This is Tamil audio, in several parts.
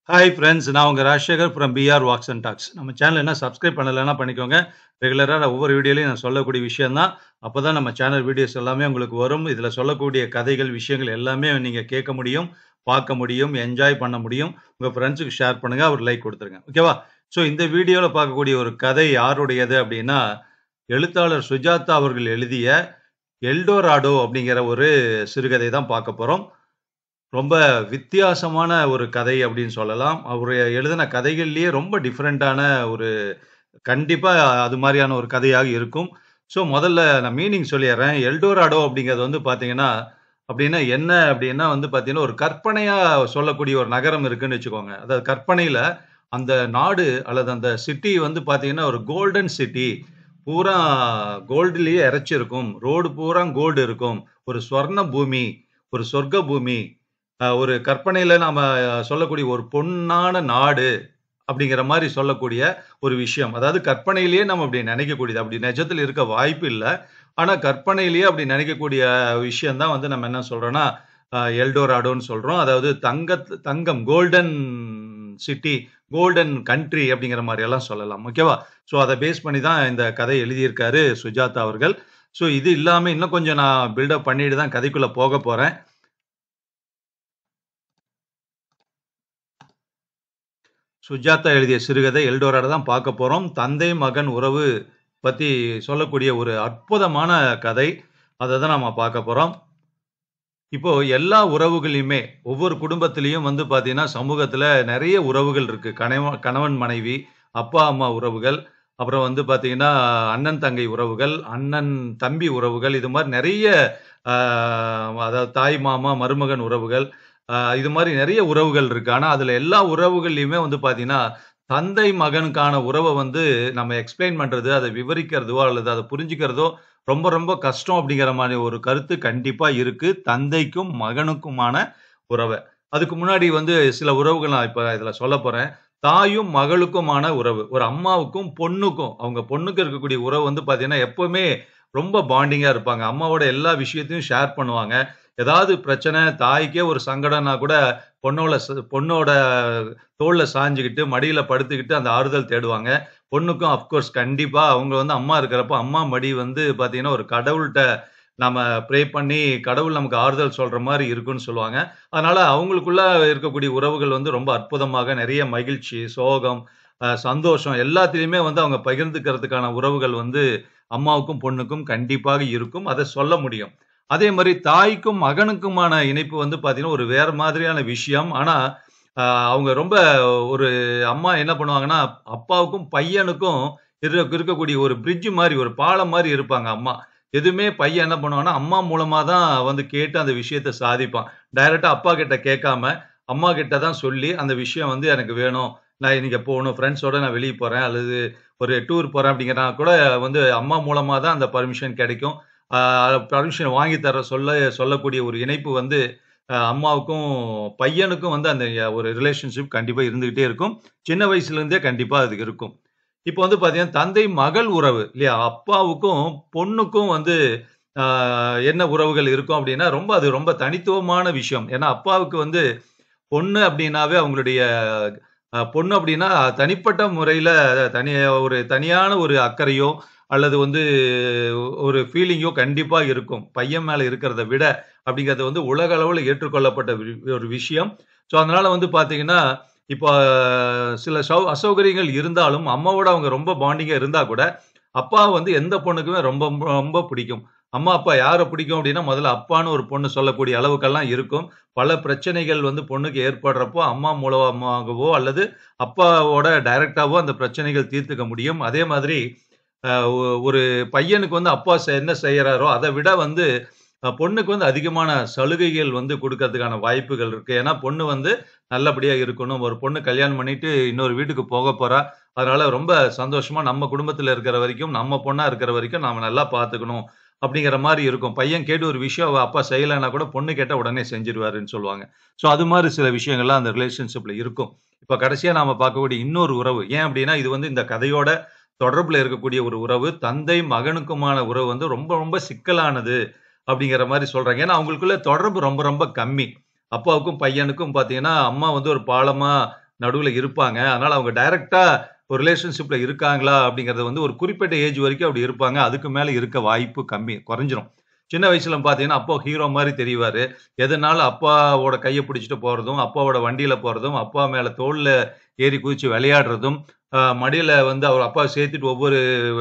ஹாய் ஃப்ரெண்ட்ஸ் நான் உங்க Rajasekhar from PR walks and talks நம்ம சேனல் என்ன சப்ஸ்கிரைப் பண்ணலைன்னா பண்ணிக்கோங்க ரெகுலராக ஒவ்வொரு வீடியோலையும் நான் சொல்லக்கூடிய விஷயம் தான் அப்போ தான் நம்ம சேனல் வீடியோஸ் எல்லாமே உங்களுக்கு வரும் இதில் சொல்லக்கூடிய கதைகள் விஷயங்கள் எல்லாமே நீங்கள் கேட்க முடியும் பார்க்க முடியும் என்ஜாய் பண்ண முடியும் உங்கள் ஃப்ரெண்ட்ஸுக்கு ஷேர் பண்ணுங்கள் அவர் லைக் கொடுத்துருங்க ஓகேவா ஸோ இந்த வீடியோவில் பார்க்கக்கூடிய ஒரு கதை யாருடையது அப்படின்னா எழுத்தாளர் சுஜாதா அவர்கள் எழுதிய எல்டோராடோ அப்படிங்கிற ஒரு சிறுகதை தான் பார்க்க போகிறோம் ரொம்ப வித்தியாசமான ஒரு கதை அப்படின்னு சொல்லலாம் அவர் எழுதின கதைகள்லயே ரொம்ப டிஃப்ரெண்ட்டான ஒரு கண்டிப்பா அது மாதிரியான ஒரு கதையாக இருக்கும் ஸோ முதல்ல நான் மீனிங் சொல்லிடுறேன் எல்டோராடோ அப்படிங்கிறது வந்து பார்த்தீங்கன்னா அப்படின்னா என்ன அப்படின்னா வந்து பார்த்தீங்கன்னா ஒரு கற்பனையா சொல்லக்கூடிய ஒரு நகரம் இருக்குன்னு வச்சுக்கோங்க அதாவது கற்பனையில அந்த நாடு அல்லது அந்த சிட்டி வந்து பார்த்தீங்கன்னா ஒரு கோல்டன் சிட்டி பூரா கோல்டுலயே இறைச்சிருக்கும் ரோடு பூரா கோல்டு இருக்கும் ஒரு ஸ்வர்ண பூமி ஒரு சொர்க்க பூமி அஹ் ஒரு கற்பனையில நாம சொல்லக்கூடிய ஒரு பொன்னான நாடு அப்படிங்கிற மாதிரி சொல்லக்கூடிய ஒரு விஷயம் அதாவது கற்பனையிலேயே நம்ம அப்படி நினைக்கக்கூடியது அப்படி நிஜத்தில் இருக்க வாய்ப்பு இல்லை ஆனா கற்பனையிலேயே அப்படி நினைக்கக்கூடிய விஷயம் தான் வந்து நம்ம என்ன சொல்றோம்னா அஹ் எல்டோராடோன்னு சொல்றோம் அதாவது தங்க தங்கம் கோல்டன் சிட்டி கோல்டன் கண்ட்ரி அப்படிங்கிற மாதிரி எல்லாம் சொல்லலாம் ஓகேவா ஸோ அதை பேஸ் பண்ணி தான் இந்த கதை எழுதியிருக்காரு சுஜாதா அவர்கள் ஸோ இது இல்லாம இன்னும் கொஞ்சம் நான் பில்டப் பண்ணிட்டு தான் கதைக்குள்ள போக போறேன் சுஜாதா எழுதிய சிறுகதை எல்டோராட தான் பார்க்க போறோம் தந்தை மகன் உறவு பத்தி சொல்லக்கூடிய ஒரு அற்புதமான கதை அதை தான் நம்ம பார்க்க போறோம் இப்போ எல்லா உறவுகளையுமே ஒவ்வொரு குடும்பத்திலையும் வந்து பார்த்தீங்கன்னா சமூகத்துல நிறைய உறவுகள் இருக்கு கணவன் கணவன் மனைவி அப்பா அம்மா உறவுகள் அப்புறம் வந்து பார்த்தீங்கன்னா அண்ணன் தங்கை உறவுகள் அண்ணன் தம்பி உறவுகள் இது மாதிரி நிறைய ஆஹ், அதாவது தாய் மாமா மருமகன் உறவுகள் ஆஹ் இது மாதிரி நிறைய உறவுகள் இருக்கு ஆனா அதுல எல்லா உறவுகள்லயுமே வந்து பாத்தீங்கன்னா தந்தை மகனுக்கான உறவை வந்து நம்ம எக்ஸ்பிளைன் பண்றது அதை விவரிக்கிறதோ அல்லது அதை புரிஞ்சுக்கிறதோ ரொம்ப ரொம்ப கஷ்டம் அப்படிங்கிற மாதிரி ஒரு கருத்து கண்டிப்பா இருக்கு தந்தைக்கும் மகனுக்குமான உறவை அதுக்கு முன்னாடி வந்து சில உறவுகள் நான் இப்ப இதுல சொல்ல போறேன் தாயும் மகளுக்குமான உறவு ஒரு அம்மாவுக்கும் பொண்ணுக்கும் அவங்க பொண்ணுக்கு இருக்கக்கூடிய உறவு வந்து பாத்தீங்கன்னா எப்பவுமே ரொம்ப பாண்டிங்கா இருப்பாங்க அம்மாவோட எல்லா விஷயத்தையும் ஷேர் பண்ணுவாங்க ஏதாவது பிரச்சனை தாய்க்கே ஒரு சங்கடம்னா கூட பொண்ணோட ச- பொண்ணோட தோல்ல சாஞ்சுக்கிட்டு மடியில படுத்துக்கிட்டு அந்த ஆறுதல் தேடுவாங்க பொண்ணுக்கும் அஃப்கோர்ஸ் கண்டிப்பா அவங்க வந்து அம்மா இருக்கிறப்ப அம்மா மடி வந்து பாத்தீங்கன்னா ஒரு கடவுள்கிட்ட நம்ம ப்ரே பண்ணி கடவுள் நமக்கு ஆறுதல் சொல்ற மாதிரி இருக்குன்னு சொல்லுவாங்க அதனால அவங்களுக்குள்ள இருக்கக்கூடிய உறவுகள் வந்து ரொம்ப அற்புதமாக நிறைய மகிழ்ச்சி சோகம் அஹ், சந்தோஷம் எல்லாத்துலயுமே வந்து அவங்க பகிர்ந்துக்கிறதுக்கான உறவுகள் வந்து அம்மாவுக்கும் பொண்ணுக்கும் கண்டிப்பாக இருக்கும் அதை சொல்ல முடியும் அதே மாதிரி தாய்க்கும் மகனுக்குமான இணைப்பு வந்து பாத்தீங்கன்னா ஒரு வேற மாதிரியான விஷயம் ஆனா ஆஹ் அவங்க ரொம்ப ஒரு அம்மா என்ன பண்ணுவாங்கன்னா அப்பாவுக்கும் பையனுக்கும் இரு- இருக்கக்கூடிய ஒரு பிரிட்ஜ் மாதிரி ஒரு பாலம் மாதிரி இருப்பாங்க அம்மா எதுவுமே பையன் என்ன பண்ணுவான்னா அம்மா மூலமா தான் வந்து கேட்டு அந்த விஷயத்த சாதிப்பான் டைரக்டா அப்பா கிட்ட கேட்காம அம்மா கிட்ட தான் சொல்லி அந்த விஷயம் வந்து எனக்கு வேணும் நான் இன்னைக்கு போகணும் ஃப்ரெண்ட்ஸோட நான் வெளியே போறேன் அல்லது ஒரு டூர் போறேன் அப்படிங்கிறனா கூட வந்து அம்மா மூலமா தான் அந்த பர்மிஷன் கிடைக்கும் பர்மிஷன் வாங்கி தர சொல்ல சொல்லக்கூடிய ஒரு இணைப்பு வந்து அஹ், அம்மாவுக்கும் பையனுக்கும் வந்து அந்த ஒரு ரிலேஷன்ஷிப் கண்டிப்பா இருந்துகிட்டே இருக்கும் சின்ன வயசுல இருந்தே கண்டிப்பா அது இருக்கும் இப்போ வந்து பாத்தீங்கன்னா தந்தை மகள் உறவு இல்லையா அப்பாவுக்கும் பொண்ணுக்கும் வந்து ஆஹ், என்ன உறவுகள் இருக்கும் அப்படின்னா ரொம்ப அது ரொம்ப தனித்துவமான விஷயம் ஏன்னா அப்பாவுக்கு வந்து பொண்ணு அப்படின்னாவே அவங்களுடைய அஹ், பொண்ணு அப்படின்னா தனிப்பட்ட முறையில தனி ஒரு தனியான ஒரு அக்கறையோ அல்லது வந்து ஒரு ஃபீலிங்கோ கண்டிப்பா இருக்கும் பையன் மேல இருக்கிறத விட அப்படிங்கிறது வந்து உலக அளவில் ஏற்றுக்கொள்ளப்பட்ட வி- ஒரு விஷயம் ஸோ அதனால வந்து பாத்தீங்கன்னா இப்போ அஹ், சில சௌ அசௌகரியங்கள் இருந்தாலும் அம்மாவோட அவங்க ரொம்ப பாண்டிங்கா இருந்தா கூட அப்பா வந்து எந்த பொண்ணுக்குமே ரொம்ப ரொம்ப பிடிக்கும் அம்மா அப்பா யாரை பிடிக்கும் அப்படின்னா முதல்ல அப்பான்னு ஒரு பொண்ணு சொல்லக்கூடிய அளவுக்கெல்லாம் இருக்கும் பல பிரச்சனைகள் வந்து பொண்ணுக்கு ஏற்படுறப்போ அம்மா மூலமாகவோ அல்லது அப்பாவோட டைரக்டாவோ அந்த பிரச்சனைகள் தீர்த்துக்க முடியும் அதே மாதிரி அஹ், ஒ- ஒரு பையனுக்கு வந்து அப்பா செ- என்ன செய்யறாரோ அதை விட வந்து அஹ், பொண்ணுக்கு வந்து அதிகமான சலுகைகள் வந்து கொடுக்கறதுக்கான வாய்ப்புகள் இருக்கு ஏன்னா பொண்ணு வந்து நல்லபடியா இருக்கணும் ஒரு பொண்ணு கல்யாணம் பண்ணிட்டு இன்னொரு வீட்டுக்கு போக போறா அதனால ரொம்ப சந்தோஷமா நம்ம குடும்பத்துல இருக்கிற வரைக்கும் நம்ம பொண்ணா இருக்கிற வரைக்கும் நாம நல்லா பாத்துக்கணும் அப்படிங்கிற மாதிரி இருக்கும் பையன் கேட்டு ஒரு விஷயம் அவ அப்பா செய்யலைன்னா கூட பொண்ணு கேட்டா உடனே செஞ்சிருவாருன்னு சொல்லுவாங்க ஸோ அது மாதிரி சில விஷயங்கள்லாம் அந்த ரிலேஷன்ஷிப்ல இருக்கும் இப்ப கடைசியா நாம பார்க்கக்கூடிய இன்னொரு உறவு ஏன் அப்படின்னா இது வந்து இந்த கதையோட தொடர்புல இருக்கக்கூடிய ஒரு உறவு தந்தை மகனுக்குமான உறவு வந்து ரொம்ப ரொம்ப சிக்கலானது அப்படிங்கிற மாதிரி சொல்றாங்க ஏன்னா அவங்களுக்குள்ள தொடர்பு ரொம்ப ரொம்ப கம்மி அப்பாவுக்கும் பையனுக்கும் பாத்தீங்கன்னா அம்மா வந்து ஒரு பாலமா நடுவுல இருப்பாங்க. அதனால அவங்க டைரக்ட்டா ஒரு ரிலேஷன்ஷிப்ல இருக்காங்களா அப்படிங்கிறது வந்து ஒரு குறிப்பிட்ட ஏஜ் வரைக்கும் அப்படி இருப்பாங்க. அதுக்கு மேல இருக்க வாய்ப்பு கம்மி குறைஞ்சிரும். சின்ன வயசுல பார்த்தீங்கன்னா, அப்பா ஹீரோ மாரி தெரிவாரு. எதுனாலும் அப்பாவோட கைய பிடிச்சுட்டு போறதும், அப்பாவோட வண்டியில போறதும், அப்பா மேல தோள்ல ஏறி குதிச்சு விளையாடுறதும், அ மடியில வந்து அவர் அப்பாவ சேர்த்துட்டு ஒவ்வொரு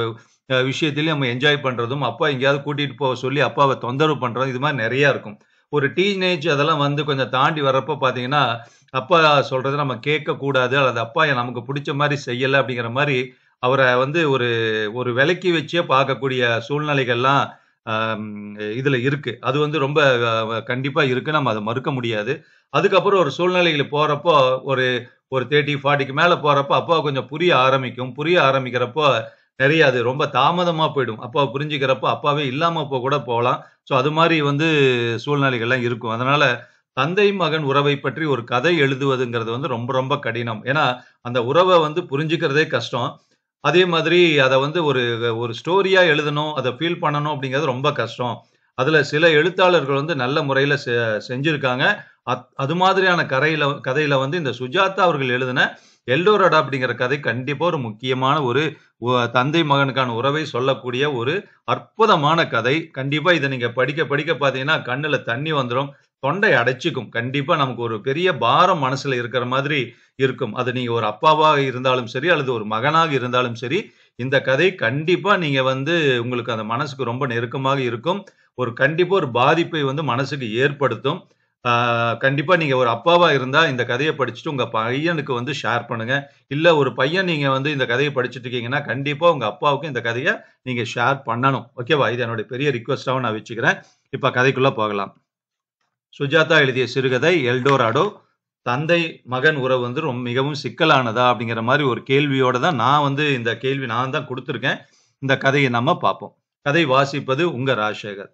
அ விஷயத்திலயும் நம்ம என்ஜாய் பண்றதும், அப்பா எங்கேயாவது கூட்டிட்டு போக சொல்லி அப்பாவ தொந்தரவு பண்றதும், இது மாரி நெறைய இருக்கும். ஒரு டீனேஜ் அதெல்லாம் வந்து கொஞ்சம் தாண்டி வர்றப்ப பார்த்தீங்கன்னா, அப்பா சொல்றத நம்ம கேட்கக்கூடாது. அல்லது அப்பா நமக்கு புடிச்ச மாரி செய்யல அப்படிங்கிற மாரி, அவர வந்து ஒரு ஒரு விலக்கி வச்சே பார்க்கக்கூடிய சூழ்நிலைகள்லாம் அம் இதுல இருக்கு. அது வந்து ரொம்ப அ கண்டிப்பா இருக்கு. நம்ம அத மறுக்க முடியாது. அதுக்கப்புறம் ஒரு சூழ்நிலைகள் போறப்போ, ஒரு ஒரு 30, 40க்கு மேல போறப்போ, அப்பாவுக்கு கொஞ்சம் புரிய ஆரம்பிக்கும். புரிய ஆரம்பிக்கிறப்போ, நெறைய அது ரொம்ப தாமதமா போயிடும். அப்பாவ புரிஞ்சுக்கிறப்போ, அப்பாவே இல்லாம போ கூட போலாம். ஸோ அது மாரி வந்து சூழ்நிலைகள்லாம் இருக்கும். அதனால தந்தை, மகன் உறவை பற்றி ஒரு கதை எழுதுவதுங்கிறது வந்து ரொம்ப ரொம்ப கடினம். ஏன்னா, அந்த உறவ வந்து புரிஞ்சுக்கிறதே கஷ்டம். அதே மாதிரி அத வந்து ஒரு ஒரு ஸ்டோரியா எழுதணும், அத ஃபீல் பண்ணணும் அப்படிங்கிறது ரொம்ப கஷ்டம். அதுல சில எழுத்தாளர்கள் வந்து நல்ல முறையில செ செஞ்சிருக்காங்க. அத் அது மாதிரியான கரையில கதையில வந்து இந்த சுஜாதா அவர்கள் எழுதின எல்டோரடோ அப்படிங்கிற கதை கண்டிப்பா ஒரு முக்கியமான ஒரு ஒ தந்தை மகனுக்கான உறவை சொல்லக்கூடிய ஒரு அற்புதமான கதை. கண்டிப்பா இத நீங்க படிக்க படிக்க பார்த்தீங்கன்னா, கண்ணுல தண்ணி வந்துரும். தொண்டை அடைச்சுக்கும். கண்டிப்பா நமக்கு ஒரு பெரிய பாரம் மனசுல இருக்கிற மாதிரி இருக்கும். அது நீங்க ஒரு அப்பாவா இருந்தாலும் சரி, அல்லது ஒரு மகனாக இருந்தாலும் சரி, இந்த கதை கண்டிப்பா நீங்க வந்து உங்களுக்கு அந்த மனசுக்கு ரொம்ப நெருக்கமாக இருக்கும். ஒரு கண்டிப்பா ஒரு பாதிப்பை வந்து மனசுக்கு ஏற்படுத்தும். ஆ கண்டிப்பா நீங்க ஒரு அப்பாவா இருந்தா இந்த கதைய படிச்சுட்டு உங்க பையனுக்கு வந்து ஷேர் பண்ணுங்க. இல்ல ஒரு பையன் நீங்க வந்து இந்த கதைய படிச்சுட்டு இருக்கீங்கன்னா, கண்டிப்பா உங்க அப்பாவுக்கு இந்த கதைய நீங்க ஷேர் பண்ணணும். ஓகேவா? இது என்னுடைய பெரிய ரிக்வெஸ்ட்டாவும் நான் வச்சுக்கிறேன். இப்ப கதைக்குள்ள போகலாம். சுஜாதா எழுதிய சிறுகதை எல்டோராடோ. தந்தை, மகன் உறவு வந்து ரொம் மிகவும் சிக்கலானதா? அப்படிங்கிற மாரி ஒரு கேள்வியோட தான் நான் வந்து இந்த கேள்வி நான் தான் குடுத்திருக்கேன். இந்த கதைய நம்ம பார்ப்போம். கதை வாசிப்பது உங்க ராஜசேகர்.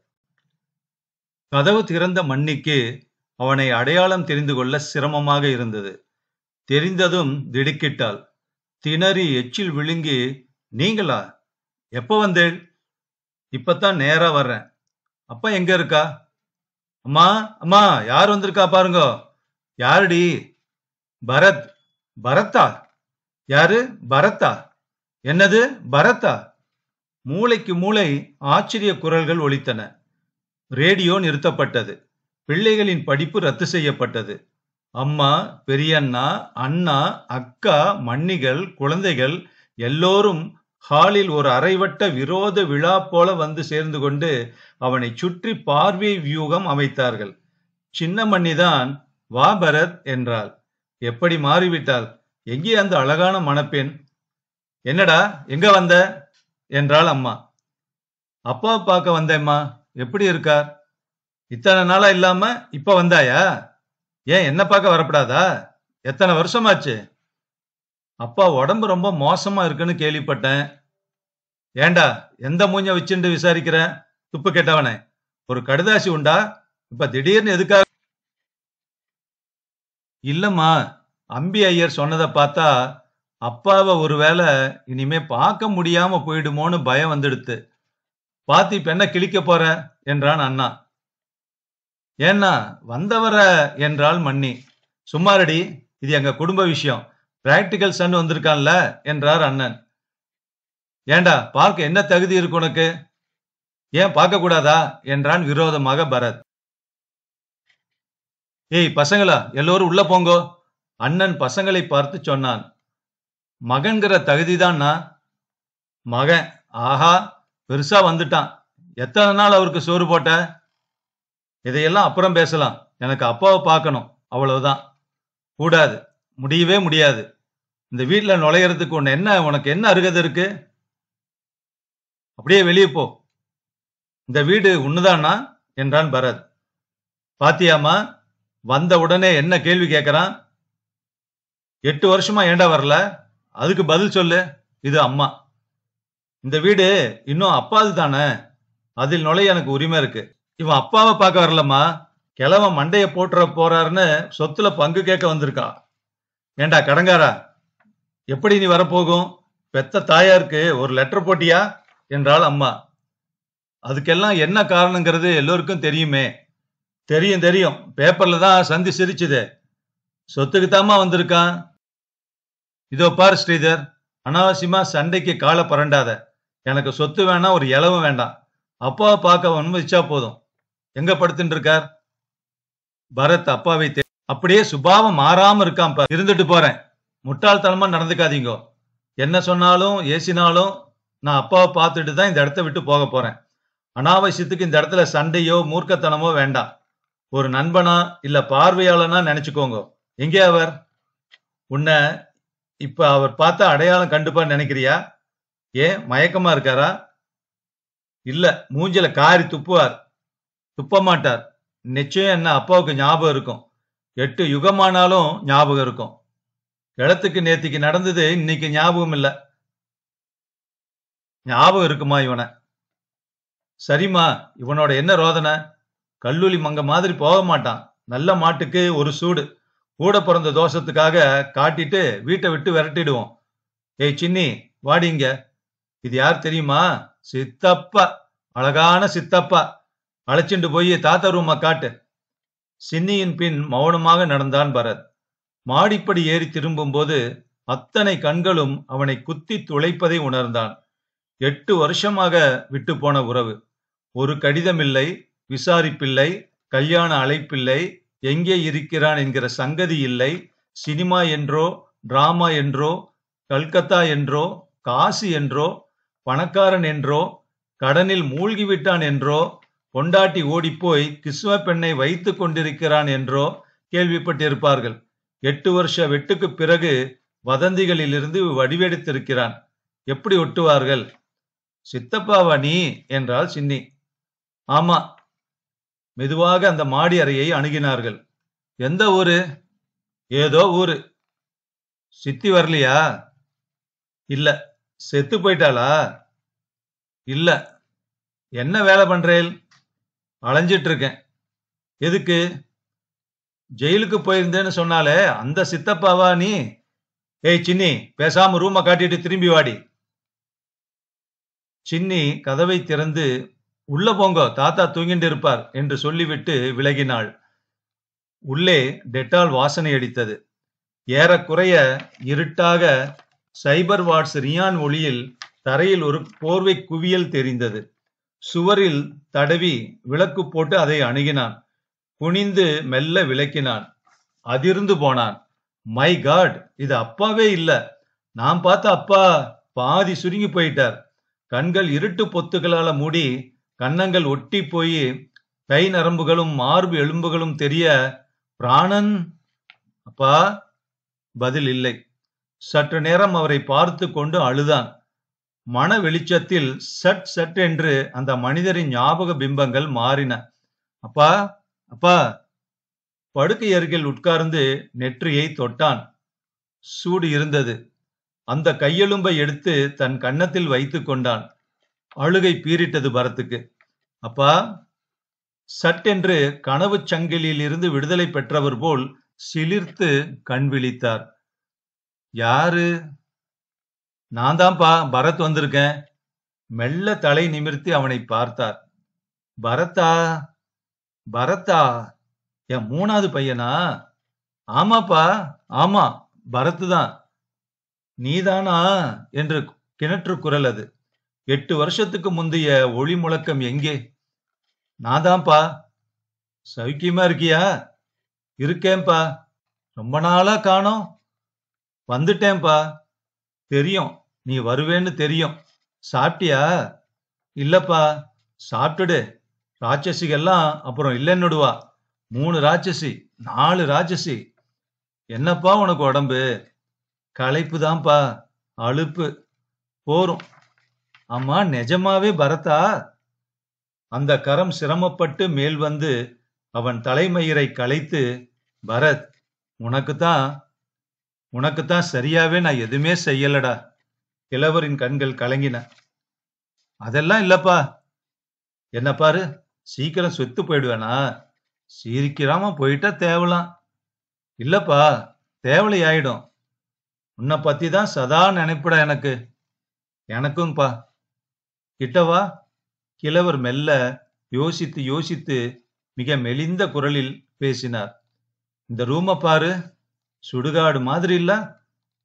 கதவு திறந்த மன்னிக்கு அவனை அடையாளம் தெரிந்து கொள்ள சிரமமாக இருந்தது. தெரிந்ததும் திடுக்கிட்டாள். திணறி எச்சில் விழுங்கி, "நீங்களா? எப்ப வந்தேள்?" "இப்பத்தான் நேரா வர்றேன்." "அப்பா எங்க இருக்கா?" "அம்மா, அம்மா யார் வந்திருக்கா பாருங்கோ." "யாருடி?" "பரத்." "பரத்தா? யாரு? பரத்தா? என்னது பரத்தா?" மூலைக்கு மூலை ஆச்சரிய குரல்கள் ஒலித்தன. ரேடியோ நிறுத்தப்பட்டது. பிள்ளைகளின் படிப்பு ரத்து செய்யப்பட்டது. அம்மா, பெரியண்ணா, அண்ணா, அக்கா, மன்னிகள், குழந்தைகள் எல்லோரும் ஹாலில் ஒரு அரைவட்ட விரோத விழா போல வந்து சேர்ந்து கொண்டு அவனைச் சுற்றி பார்வை வியூகம் அமைத்தார்கள். சின்ன மன்னிதான், "வா பரத்" என்றாள். எப்படி மாறிவிட்டாள்? எங்கே அந்த அழகான மணப்பெண்? "என்னடா, எங்க வந்த?" என்றாள் அம்மா. "அப்பாவ பார்க்க வந்தேம்மா. எப்படி இருக்கார்?" "இத்தன நாளா இல்லாம இப்ப வந்தாயா? ஏன் என்ன பார்க்க வரப்படாதா? எத்தன வருஷமாச்சு?" "அப்பா உடம்பு ரொம்ப மோசமா இருக்குன்னு கேள்விப்பட்டேன்." "ஏண்டா, எந்த மூஞ்ச வச்சுண்டு விசாரிக்கிற? துப்பு கெட்டவனே! ஒரு கடுதாசி உண்டா? இப்ப திடீர்னு எதுக்காக?" "இல்லம்மா, அம்பி ஐயர் சொன்னத பார்த்தா, அப்பாவ ஒருவேள இனிமே பார்க்க முடியாம போயிடுமோன்னு பயம் வந்துடுத்து. பார்த்து இப்ப என்ன கிழிக்கப் போற?" என்றான் அண்ணா. "ஏன்னா, வந்தவர" என்றாள் மன்னி. "சும்மாருடி, இது எங்க குடும்ப விஷயம். பிராக்டிகல் சன் வந்திருக்கான்ல" என்றார் அண்ணன். "ஏண்டா, பார்க்க என்ன தகுதி இருக்கு உனக்கு? ஏன் பார்க்கக் கூடாதா?" என்றான் விரோதமாக பரத். "ஏய் பசங்களா, எல்லோரும் உள்ள போங்கோ." அண்ணன் பசங்களைப் பார்த்துச் சொன்னான். "மகன்கிற தகுதிதான்னா?" "மகன், ஆஹா, பெருசா வந்துட்டான். எத்தன நாள் அவருக்கு சோறு போட்ட?" "இதையெல்லாம் அப்புறம் பேசலாம். எனக்கு அப்பாவ பார்க்கணும். அவ்வளவுதான்." "கூடாது. முடியவே முடியாது. இந்த வீட்ல நுழையறதுக்கு உன்ன என்ன உனக்கு என்ன அருகதை இருக்கு?" "அப்படியே வெளிய போ." "இந்த வீடு உன்னுதானா?" என்றான் பரத். "பாத்தியாம்மா, வந்த உடனே என்ன கேள்வி கேட்கறான்?" "எட்டு வருஷமா ஏண்டா வரல? அதுக்கு பதில் சொல்லு." "இது அம்மா." "இந்த வீடு இன்னும் அப்பாது தானே? அதில் நுழைய எனக்கு உரிமை இருக்கு." "இவன் அப்பாவ பார்க்க வரலம்மா. கிழவன் மண்டைய போட்டுற போறாருன்னு சொத்துல பங்கு கேட்க வந்திருக்கான்." "ஏண்டா கடங்காரா, எப்படி நீ வரப்போகும்? பெத்த தாயாருக்கு ஒரு லெட்டர் போட்டியா?" என்றாள் அம்மா. "அதுக்கெல்லாம் என்ன காரணங்கிறது எல்லோருக்கும் தெரியுமே." "தெரியும் தெரியும். பேப்பர்ல தான் சந்தி சிரிச்சுதே." "சொத்துக்குத்தாம்மா வந்திருக்கான்." இதோ பாரு ஸ்ரீதர் அனாவசியமா சண்டைக்கு காலை பரண்டாத எனக்கு சொத்து வேணாம் ஒரு இலவும் வேண்டாம் அப்பாவை பார்க்க அனுமதிச்சா போதும் எங்க படுத்துட்டு இருக்கார் பரத் அப்பாவை தே- அப்படியே சுபாவம் மாறாம இருக்கான் பார். இருந்துட்டு போறேன் முட்டாள்தனமா நடந்துக்காதீங்க என்ன சொன்னாலும் ஏசினாலும் நான் அப்பாவை பார்த்துட்டு தான் இந்த இடத்த விட்டு போக போறேன் அனாவசியத்துக்கு இந்த இடத்துல சண்டையோ மூர்க்கத்தனமோ வேண்டாம் ஒரு நண்பனா இல்ல பார்வையாளனா நினைச்சுக்கோங்க எங்கே அவர் உன்னை இப்ப அவர் பார்த்தா அடையாளம் கண்டுப்பா நினைக்கிறியா ஏன் மயக்கமா இருக்காரா இல்ல மூஞ்சில காரி துப்புவார் துப்ப மாட்டார் நிச்சயம் என்ன அப்பாவுக்கு ஞாபகம் இருக்கும் எட்டு யுகமானாலும் ஞாபகம் இருக்கும் கிழத்துக்கு நேத்திக்கு நடந்தது இன்னைக்கு ஞாபகம் இல்ல ஞாபகம் இருக்குமா இவனை சரிம்மா இவனோட என்ன ரோதனை கல்லூலி மங்க மாதிரி போக மாட்டான் நல்ல மாட்டுக்கு ஒரு சூடு கூட பிறந்த தோஷத்துக்காக காட்டிட்டு வீட்டை விட்டு விரட்டிடுவோம் ஏய் சின்னி வாடிங்க இது யார் தெரியுமா சித்தப்பா அழகான சித்தப்பா அழைச்சிட்டு போய் தாத்தா ரூமை காட்டு சின்னியின் பின் மௌனமாக நடந்தான் பரத் மாடிப்படி ஏறி திரும்பும்போது அத்தனை கண்களும் அவனை குத்தி துளைப்பதை உணர்ந்தான் எட்டு வருஷமாக விட்டு போன உறவு ஒரு கடிதமில்லை விசாரிப்பில்லை கல்யாண அழைப்பில்லை எங்கே இருக்கிறான் என்கிற சங்கதி இல்லை சினிமா என்றோ டிராமா என்றோ கல்கத்தா என்றோ காசி என்றோ பணக்காரன் என்றோ கடனில் மூழ்கிவிட்டான் என்றோ பொண்டாட்டி ஓடிப்போய் கிஸ்வ பெண்ணை வைத்துக் கொண்டிருக்கிறான் என்றோ கேள்விப்பட்டிருப்பார்கள் எட்டு வருஷ வெட்டுக்கு பிறகு வதந்திகளிலிருந்து வடிவெடுத்திருக்கிறான் எப்படி ஒட்டுவார்கள் சித்தப்பாவா நீ என்றாள் சின்னி ஆமா மெதுவாக அந்த மாடி அறையை அணுகினார்கள் எந்த ஊரு ஏதோ ஊரு சித்தி வரலையா இல்ல செத்து போயிட்டாளா இல்ல என்ன வேலை பண்றேன் அலைஞ்சிட்டு இருக்கேன் எதுக்கு ஜெயிலுக்கு போயிருந்தேன்னு சொன்னாலே அந்த சித்தப்பாவா நீ ஏய் சின்னி பேசாம ரூமை காட்டிட்டு திரும்பி வாடி சின்னி கதவை திறந்து உள்ள போங்க தாத்தா தூங்கிட்டு இருப்பார் என்று சொல்லிவிட்டு விலகினாள் உள்ளே டெட்டால் வாசனை அடித்தது ஏறக்குறைய இருட்டாக சைபர் வாட்ஸ் ரியான் ஒளியில் தரையில் ஒரு போர்வை குவியல் தெரிந்தது சுவரில் தடவி விளக்கு போட்டு அதை அணுகினான் குனிந்து மெல்ல விளக்கினான் அதிர்ந்து போனான் மை காட் இது அப்பாவே இல்ல நான் பார்த்த அப்பா பாதி சுருங்கி போயிட்டார் கண்கள் இருட்டு பொத்துகளால மூடி கன்னங்கள் ஒட்டி போய் கை நரம்புகளும் மார்பு எலும்புகளும் தெரிய பிராணன் அப்பா பதில் இல்லை சற்று நேரம் அவரை பார்த்து கொண்டு அழுதான் மன வெளிச்சத்தில் சட் சட் என்று அந்த மனிதரின் ஞாபக பிம்பங்கள் மாறின அப்பா அப்பா படுக்கை அருகில் உட்கார்ந்து நெற்றியை தொட்டான் சூடு இருந்தது அந்த கையெலும்பை எடுத்து தன் கன்னத்தில் வைத்துக் கொண்டான் அழுகை பீறிட்டது பரத்துக்கு அப்பா சட்டென்று கனவு சங்கிலியில் இருந்து விடுதலை பெற்றவர் போல் சிலிர்த்து கண் விழித்தார் யாரு நான் தான்ப்பா பரத் வந்திருக்கேன் மெல்ல தலை நிமிர்த்தி அவனை பார்த்தார் பரத்தா பரத்தா என் மூணாவது பையனா ஆமாப்பா ஆமா பரத்து தான் நீதானா என்று கிணற்று குரல் அது எட்டு வருஷத்துக்கு முந்தைய ஒளி முழக்கம் எங்கே நான் தான்ப்பா சௌக்கியமா இருக்கியா இருக்கேன்பா ரொம்ப நாளா காணோம் வந்துட்டேன்பா தெரியும் நீ வருவேன்னு தெரியும் சாப்பிட்டியா இல்லப்பா சாப்பிட்டுடு ராட்சசிகெல்லாம் அப்புறம் இல்லைன்னுடுவா மூணு ராட்சசி நாலு ராட்சசி என்னப்பா உனக்கு உடம்பு களைப்பு தான்ப்பா அலுப்பு போரும் ஆமா நிஜமாவே பரதா அந்த கரம் சிரமப்பட்டு மேல் வந்து அவன் தலைமயிரை களைத்து பரத் உனக்குத்தான் உனக்குத்தான் சரியாவே நான் எதுவுமே செய்யலடா கிழவரின் கண்கள் கலங்கின அதெல்லாம் இல்லப்பா என்ன பாரு சீக்கிரம் செத்து போயிடுவேனா சீக்கிரமா போயிட்டா தேவலாம் இல்லப்பா தேவலை ஆயிடும் உன்னை பத்தி தான் சதா நினைப்படா எனக்கு எனக்கும்பா கிட்டவா கிழவர் மெல்ல யோசித்து யோசித்து மிக மெலிந்த குரலில் பேசினார் இந்த ரூமை பாரு சுடுகாடு மாதிரி இல்ல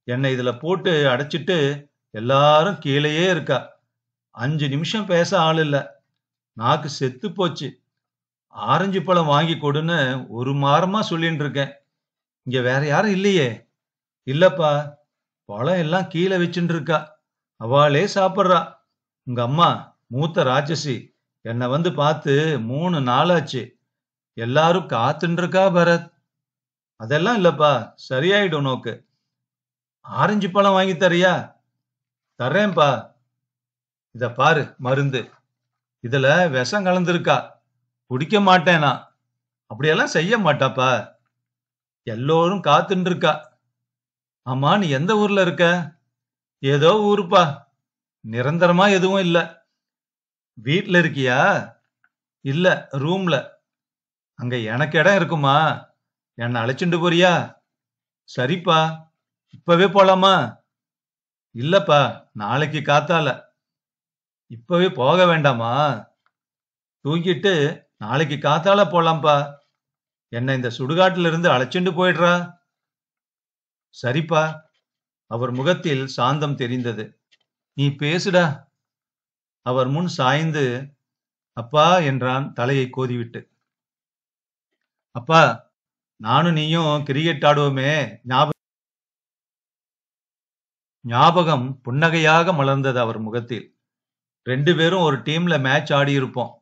என்னை இதுல போட்டு அடைச்சிட்டு எல்லாரும் கீழேயே இருக்கா அஞ்சு நிமிஷம் பேச ஆள் இல்ல நாக்கு செத்து போச்சு ஆரஞ்சு பழம் வாங்கி கொடுன்னு ஒரு மாரமா சொல்லிட்டு இருக்கேன் இங்க வேற யாரும் இல்லையே இல்லப்பா பழம் எல்லாம் கீழே வச்சுட்டு இருக்கா அவளே சாப்பிட்றா உங்க அம்மா மூத்த ராட்சசி என்னை வந்து பார்த்து மூணு நாளாச்சு எல்லாரும் காத்துன்னு இருக்கா பரத் அதெல்லாம் இல்லப்பா சரியாயிடும் நோக்கு ஆரஞ்சு பழம் வாங்கி தரியா தர்றேன்பா இத பாரு மருந்து இதுல விஷம் கலந்துருக்கா குடிக்க மாட்டேனா அப்படியெல்லாம் செய்ய மாட்டாப்பா எல்லோரும் காத்துன்னு இருக்கா ஆமா நீ எந்த ஊர்ல இருக்க ஏதோ ஊருப்பா நிரந்தரமா எதுவும் இல்ல வீட்ல இருக்கியா இல்ல ரூம்ல அங்க எனக்கு இடம் இருக்குமா என்ன அழைச்சிட்டு போறியா சரிப்பா இப்பவே போலாமா இல்லப்பா நாளைக்கு காத்தால இப்பவே போக வேண்டாமா தூங்கிட்டு நாளைக்கு காத்தால போலாம்ப்பா என்ன இந்த சுடுகாட்டுல இருந்து அழைச்சிட்டு போயிடுறா சரிப்பா அவர் முகத்தில் சாந்தம் தெரிந்தது நீ பேசுடா அவர் முன் சாய்ந்து அப்பா என்றான் தலையை கோதிவிட்டு அப்பா நானும் நீயும் கிரிக்கெட் ஆடுவோமே ஞாபகம் ஞாபகம் புன்னகையாக மலர்ந்தது அவர் முகத்தில் ரெண்டு பேரும் ஒரு டீம்ல மேட்ச் ஆடி இருப்போம்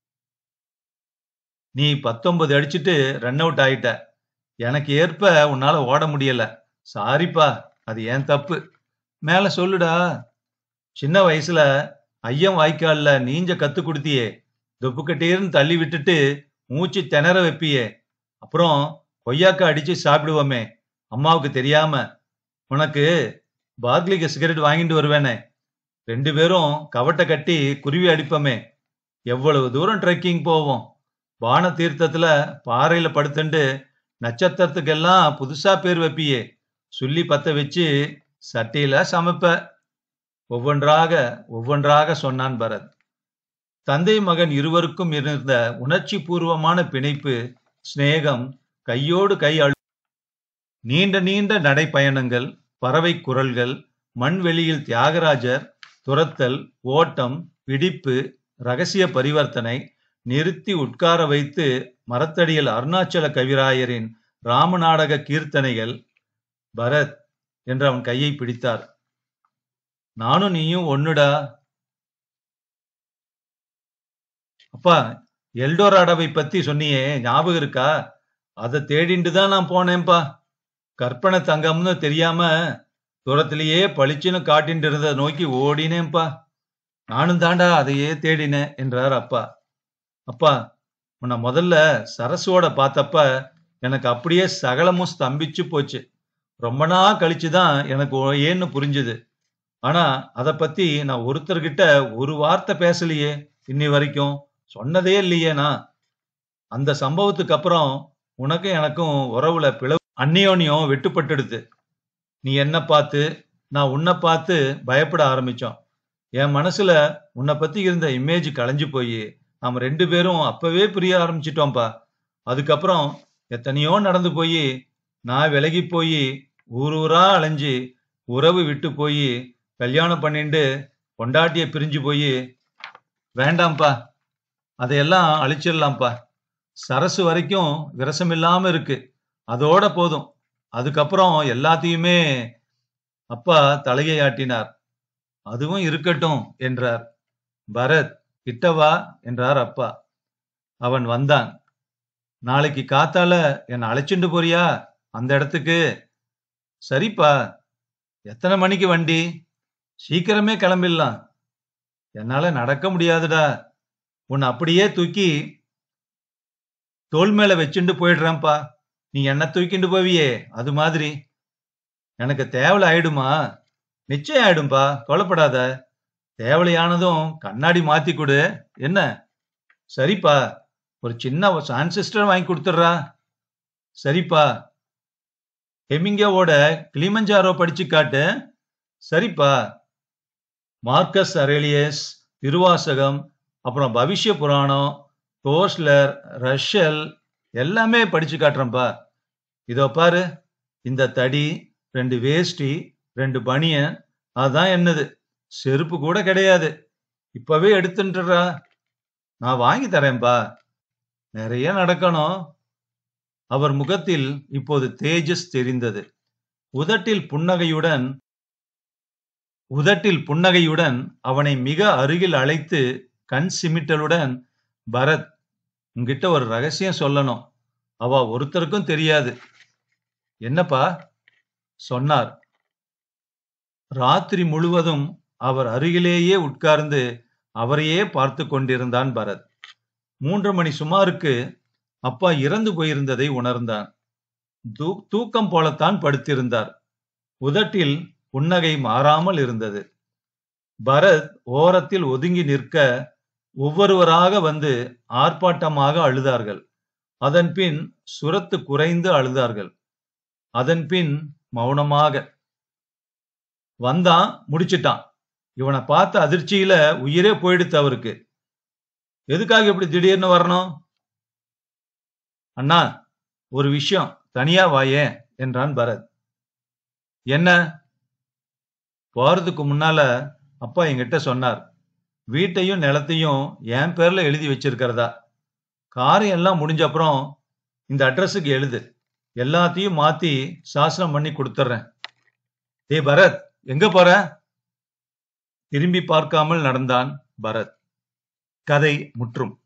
நீ பத்தொன்பது அடிச்சிட்டு ரன் அவுட் ஆயிட்ட எனக்கு ஏற்ப உன்னால ஓட முடியல சாரிப்பா அது ஏன் தப்பு மேல சொல்லுடா சின்ன வயசுல ஐயம் வாய்க்கால்ல நீஞ்ச கத்து கொடுத்தியே தொப்புக்கட்டீர்னு தள்ளி விட்டுட்டு மூச்சு திணற வைப்பியே அப்புறம் கொய்யாக்கா அடிச்சு சாப்பிடுவோமே அம்மாவுக்கு தெரியாம உனக்கு பார்க்லிக சிகரெட் வாங்கிட்டு வருவேனே ரெண்டு பேரும் கவட்டை கட்டி குருவி அடிப்போமே எவ்வளவு தூரம் ட்ரெக்கிங் போவோம் வான தீர்த்தத்துல பாறையில படுத்துண்டு நட்சத்திரத்துக்கெல்லாம் புதுசா பேர் வைப்பியே சொல்லி பத்த வச்சு சட்டியில சமைப்ப ஒவ்வொன்றாக ஒவ்வொன்றாக சொன்னான் பரத் தந்தை மகன் இருவருக்கும் இருந்த உணர்ச்சி பூர்வமான பிணைப்பு சிநேகம் கையோடு கை அழு நீண்ட நீண்ட நடைப்பயணங்கள் பறவை குரல்கள் மண்வெளியில் தியாகராஜர் துரத்தல் ஓட்டம் பிடிப்பு ரகசிய பரிவர்த்தனை நிறுத்தி உட்கார வைத்து மரத்தடியில் அருணாச்சல கவிராயரின் ராமநாடக கீர்த்தனைகள் பரத் என்று அவன் கையை பிடித்தார் நானும் நீயும் ஒண்ணுடா அப்பா எல்டோராடாவை பத்தி சொன்னியே ஞாபகம் இருக்கா அதை தேடிண்டு தான் நான் போனேன்பா கற்பனை தங்கம்னு தெரியாம தூரத்திலேயே பளிச்சுன்னு காட்டின்னு இருந்ததை நோக்கி ஓடினேன்பா நானும் தாண்டா அதையே தேடினேன் என்றார் அப்பா அப்பா உன்னை முதல்ல சரசோட பார்த்தப்ப எனக்கு அப்படியே சகலமும் ஸ்தம்பிச்சு போச்சு ரொம்ப நாள் கழிச்சு தான் எனக்கு ஒ- ஏன்னு புரிஞ்சுது ஆனா அதை பத்தி நான் ஒருத்தர்கிட்ட ஒரு வார்த்தை பேசலையே இன்னி வரைக்கும் சொன்னதே இல்லையே நான் அந்த சம்பவத்துக்கு அப்புறம் உனக்கும் எனக்கும் உறவுல பிளவு அந்நியோன்யம் வெட்டுப்பட்டுடுது நீ என்ன பார்த்து நான் உன்னை பார்த்து பயப்பட ஆரம்பிச்சோம் என் மனசுல உன்னை பத்தி இருந்த இமேஜ் களைஞ்சு போய் நாம ரெண்டு பேரும் அப்பவே புரிய ஆரம்பிச்சிட்டோம்ப்பா அதுக்கப்புறம் எத்தனையோ நடந்து போய் நான் விலகி போய் ஊர் ஊரா அலைஞ்சு உறவு விட்டு போய் கல்யாணம் பண்ணிண்டு பொண்டாட்டிய பிரிஞ்சு போய் வேண்டாம்ப்பா அதையெல்லாம் அழிச்சிடலாம்ப்பா சரசு வரைக்கும் விரசம் இல்லாம இருக்கு அதோட போதும் அதுக்கப்புறம் எல்லாத்தையுமே அப்பா தலையை ஆட்டினார் அதுவும் இருக்கட்டும் என்றார் பரத் கிட்டவா என்றார் அப்பா அவன் வந்தான் நாளைக்கு காத்தால என்னை அழைச்சிட்டு போறியா அந்த இடத்துக்கு சரிப்பா எத்தனை மணிக்கு வண்டி சீக்கிரமே கிளம்பிடலாம் என்னால நடக்க முடியாதுடா உன்னை அப்படியே தூக்கி தோள் மேல வச்சுட்டு போயிடுறேன்ப்பா நீ என்ன தூக்கிண்டு போவியே அது மாதிரி எனக்கு தேவலை ஆயிடுமா நிச்சயம் ஆயிடும்பா கவலைப்படாத தேவலையானதும் கண்ணாடி மாத்தி கொடு என்ன சரிப்பா ஒரு சின்ன டிரான்சிஸ்டர் வாங்கி கொடுத்துட்றா சரிப்பா ஹெமிங்கோவோட கிளிமஞ்சாரோ படிச்சு காட்டு சரிப்பா மார்க்கஸ் அரேலியஸ் திருவாசகம் அப்புறம் பவிஷ்ய புராணம் கோஸ்லர் ரஷல் எல்லாமே படிச்சு காட்டுறேன்ப்பா இதோ பாரு இந்த தடி ரெண்டு வேஷ்டி ரெண்டு பனியன் அதான் என்னது செருப்பு கூட கிடையாது இப்பவே எடுத்துன்றா நான் வாங்கி தரேன்பா நிறைய நடக்கணும் அவர் முகத்தில் இப்போது தேஜஸ் தெரிந்தது உதட்டில் புன்னகையுடன் உதட்டில் புன்னகையுடன் அவனை மிக அருகில் அழைத்து கண் சிமிட்டலுடன் பரத் உன்கிட்ட ஒரு ரகசியம் சொல்லணும் அவ ஒருத்தருக்கும் தெரியாது என்னப்பா சொன்னார் ராத்திரி முழுவதும் அவர் அருகிலேயே உட்கார்ந்து அவரையே பார்த்து கொண்டிருந்தான் பரத் மூன்று மணி சுமாருக்கு அப்பா இறந்து போயிருந்ததை உணர்ந்தான் தூ- தூக்கம் போலத்தான் படுத்திருந்தார் உதட்டில் புன்னகை மாறாமல் இருந்தது பரத் ஓரத்தில் ஒதுங்கி நிற்க ஒவ்வொருவராக வந்து ஆர்ப்பாட்டமாக அழுதார்கள் அதன் பின் சுரத்து குறைந்து அழுதார்கள் அதன் பின் மௌனமாக வந்தான் முடிச்சிட்டான் இவனை பார்த்த அதிர்ச்சியில உயிரே போயிடுத்து அவருக்கு எதுக்காக இப்படி திடீர்னு வரணும் அண்ணா ஒரு விஷயம் தனியா வாயேன் என்றான் பரத் என்ன போறதுக்கு முன்னால அப்பா என்கிட்ட சொன்னார் வீட்டையும் நிலத்தையும் என் பேர்ல எழுதி வச்சிருக்கிறதா காரியம் எல்லாம் முடிஞ்ச அப்புறம் இந்த அட்ரஸுக்கு எழுது எல்லாத்தையும் மாத்தி சாசனம் பண்ணி கொடுத்துட்றேன் ஏய் பரத் எங்க போற திரும்பி பார்க்காமல் நடந்தான் பரத் கதை முற்றும்